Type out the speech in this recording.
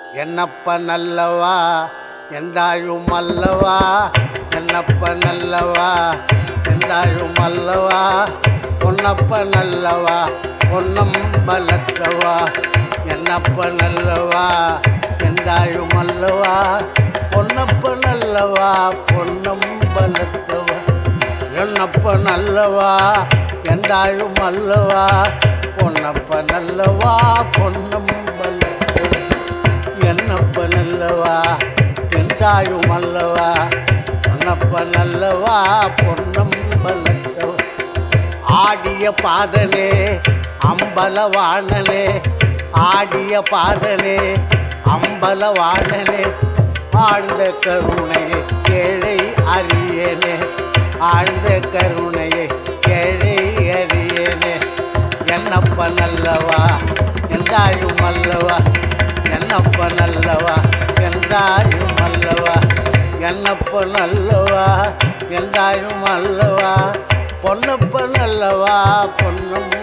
என்னப்ப நல்லவா என்றாயும் அல்லவா என்னப்ப நல்லவா என்றாயும் அல்லவா பொன்னப்ப நல்லவா பொன்னம்பலத்தவா என்னப்ப நல்லவா என்றாயும் அல்லவா பொன்னப்ப நல்லவா பொன்னம்பலத்தவா என்னப்ப நல்லவா என்றாயும் அல்லவா பொன்னப்ப நல்லவா பொன்னம்பலத்தவா என்னப்ப நல்லவா என்றாயும் அல்லவா பொன்னப்ப நல்லவா பொன்னம்பலத்தவா ஆடிய பாதனே அம்பலவாணனே ஆடிய பாதனே அம்பலவாணனே ஆழ்ந்த கருணையை கேழை அறியேனே ஆழ்ந்த கருணையை கேழை அறியேனே என்னப்ப நல்லவா என்றாயும் அல்லவா என்னப்ப நல்லவா என்றாயும் அல்லவா என்னப்ப நல்லவா என்றாயும் அல்லவா பொன்னப்ப நல்லவா பொன்னம்